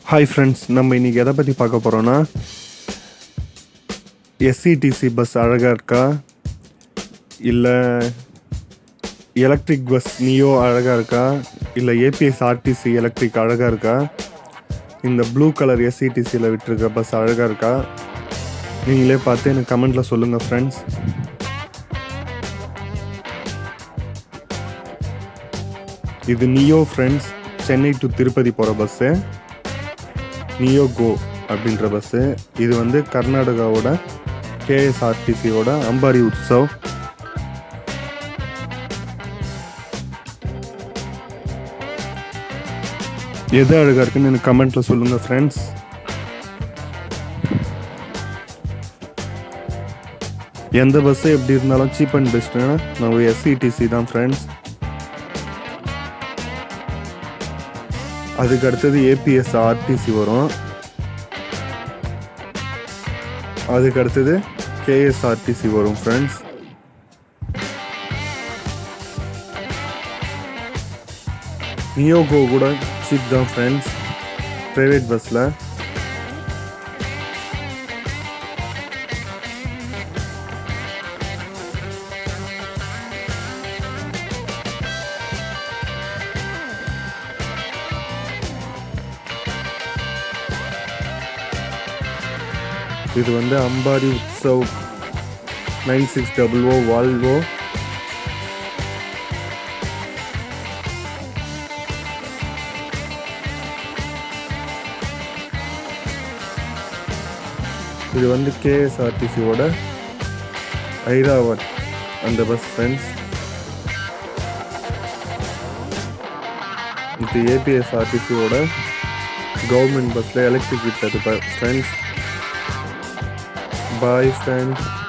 Hi friends நம்ம இன்னைக்கு எதை பற்றி பார்க்க போகிறோன்னா எஸ்சிடிசி பஸ் அழகாக இருக்கா இல்லை எலக்ட்ரிக் பஸ் நியோ அழகாக இருக்கா இல்லை ஏபிஎஸ் ஆர்டிசி எலக்ட்ரிக் அழகாக இருக்கா இந்த ப்ளூ கலர் எஸ்சிடிசியில் விட்டுருக்க பஸ் அழகாக இருக்கா நீங்களே பார்த்து எனக்கு கமெண்ட்டில் சொல்லுங்கள் ஃப்ரெண்ட்ஸ் இது neo friends Chennai to Tirupati போகிற பஸ்ஸு நியோ கோ அப்படின்ற பஸ்ஸு இது வந்து கர்நாடகாவோட கேஎஸ்ஆர்டிசியோட அம்பாரி உற்சவ் எது அழகாக இருக்குன்னு எனக்கு கமெண்ட்டில் சொல்லுங்கள் ஃப்ரெண்ட்ஸ் எந்த பஸ்ஸு எப்படி இருந்தாலும் சீப் அண்ட் பெஸ்ட்டுன்னா நம்ம எஸ்சிடிசி தான் ஃப்ரெண்ட்ஸ் அதுக்கு அடுத்தது ஏபிஎஸ் ஆர்டிசி வரும் அதுக்கு அடுத்தது கேஎஸ்ஆர்டிசி வரும் ஃப்ரெண்ட்ஸ் நியோகோ கூட சீப் தான் ஃப்ரெண்ட்ஸ் ப்ரைவேட் பஸ்ஸில் இது வந்து Ambari Utsav nine six double O Volvo இது வந்து கேஎஸ்ஆர்டிசியோட ஐராவட் அந்த பஸ் ஃப்ரெண்ட்ஸ் இது ஏபிஎஸ் ஆர்டிசியோட கவர்மெண்ட் பஸ்ஸில் எலக்ட்ரிக் விட்டது ஃப்ரெண்ட்ஸ் Bye, friends.